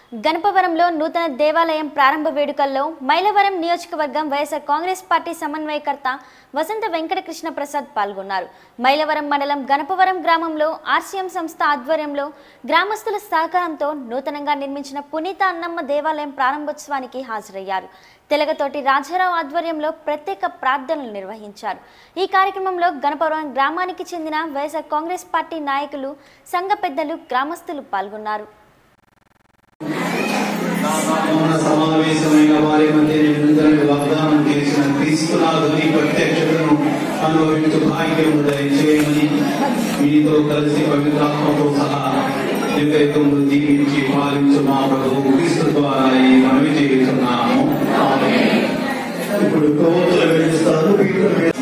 గణపవరంలో నూతన దేవాలయం ప్రారంభ వేడుకల్లో మైలవరం నియోజకవర్గం వైఎస్ఆర్ కాంగ్రెస్ పార్టీ సమన్వయకర్త వసంత వెంకటకృష్ణ ప్రసాద్ పాల్గొన్నారు మైలవరం మండలం గణపవరం గ్రామంలో ఆర్సీఎం సంస్థ ఆధ్వర్యంలో గ్రామస్తుల సహకారంతో నూతనంగా నిర్మించిన పునీత అన్నమ్మ దేవాలయం ప్రారంభోత్సవానికి హాజరయ్యారు తెలగతోటి రాజారావు ఆధ్వర్యంలో ప్రత్యేక ప్రార్థనలు నిర్వహించారు ఈ కార్యక్రమంలో గణపవరం గ్రామానికి చెందిన వైఎస్ఆర్ కాంగ్రెస్ పార్టీ నాయకులు సంఘ పెద్దలు గ్రామస్తులు పాల్గొన్నారు మన సమావేశమైన వారి మధ్య నిరంతరం వాగ్దానం చేసిన క్రీస్తునాథుని ప్రత్యక్షతను అనుభవించు భాగ్యము దయచేయమని మీతో కలిసి పవిత్రాత్మతో సహా దివ్యత్వములు దీవించి పాలించు మా ప్రభువు క్రీస్తు ద్వారా ఈ మనవి చేస్తున్నాము ఇప్పుడు ప్రభుత్వం వెలుస్తారు